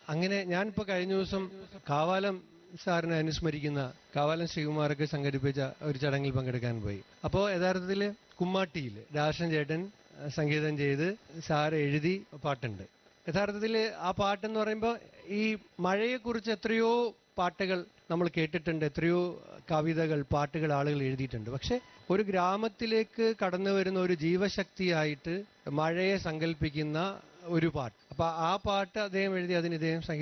അങ്ങനെ ഞാനിപ്പോ കഴിഞ്ഞ ദിവസം കാവാലം സാറിനെ അനുസ്മരിക്കുന്ന കാവാലം ശ്രീകുമാറൊക്കെ സംഘടിപ്പിച്ച ഒരു ചടങ്ങിൽ പങ്കെടുക്കാൻ പോയി അപ്പോൾ യഥാർത്ഥത്തിൽ കുമ്മാട്ടിയിൽ രാഷൻ ചേട്ടൻ അഹ് സംഗീതം ചെയ്ത് സാർ എഴുതി പാട്ടുണ്ട് യഥാർത്ഥത്തിൽ ആ പാട്ടെന്ന് പറയുമ്പോൾ ഈ മഴയെക്കുറിച്ച് എത്രയോ പാട്ടുകൾ നമ്മൾ കേട്ടിട്ടുണ്ട് എത്രയോ കവിതകൾ പാട്ടുകൾ ആളുകൾ എഴുതിയിട്ടുണ്ട് പക്ഷെ ഒരു ഗ്രാമത്തിലേക്ക് കടന്നു വരുന്ന ഒരു ജീവശക്തിയായിട്ട് മഴയെ സങ്കല്പിക്കുന്ന ഒരു പാട്ട് അപ്പൊ ആ പാട്ട് അദ്ദേഹം എഴുതി അതിന് ഇദ്ദേഹം സംഗീതം